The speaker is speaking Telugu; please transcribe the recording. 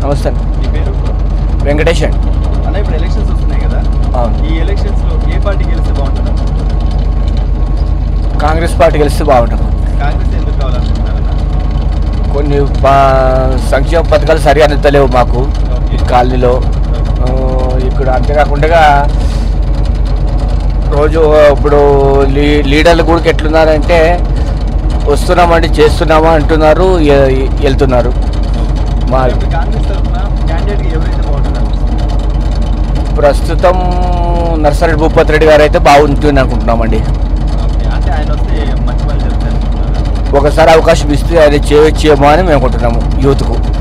నమస్తే అండి. మీ పేరు వెంకటేష్ అండి అన్న ఇప్పుడు ఎలక్షన్స్ వస్తున్నాయి కదా అవును ఈ ఎలక్షన్స్ లో ఏ పార్టీ గెలిస్తే బాగుంటుంది కాంగ్రెస్ పార్టీ గెలిస్తే బాగుంటుంది కాంగ్రెస్ ఎందుకు కావాలనుకుంటున్నారన్న కొన్ని పా- సంక్షేమ పథకాలు సరిగా అందుతలేవు మాకు ఈ కాలనీలో ఆ, ఇక్కడ అంతేకాకుండా రోజు ఇప్పుడు లీ లీడర్లు కూడా ఎట్లున్నారంటే వస్తున్నామండి చేస్తున్నామా అంటున్నారు ఎ- వెళ్తున్నారు మా ఇప్పుడు కాంగ్రెస్ తరఫున క్యాండిడేట్ ఎవరైతే బాగుంటుంది ప్రస్తుతం నర్సరెడ్డి భూపతి రెడ్డి గారు అయితే బాగుంటుంది అనుకుంటున్నామండి ఓకే అంటే ఆయన వస్తే మంచి పని జరుగుతుంది అనుకుంటున్నారా ఒకసారి అవకాశం ఇస్తే అది చేయొచ్చేమో అని మేము అనుకుంటున్నాము యూత్కు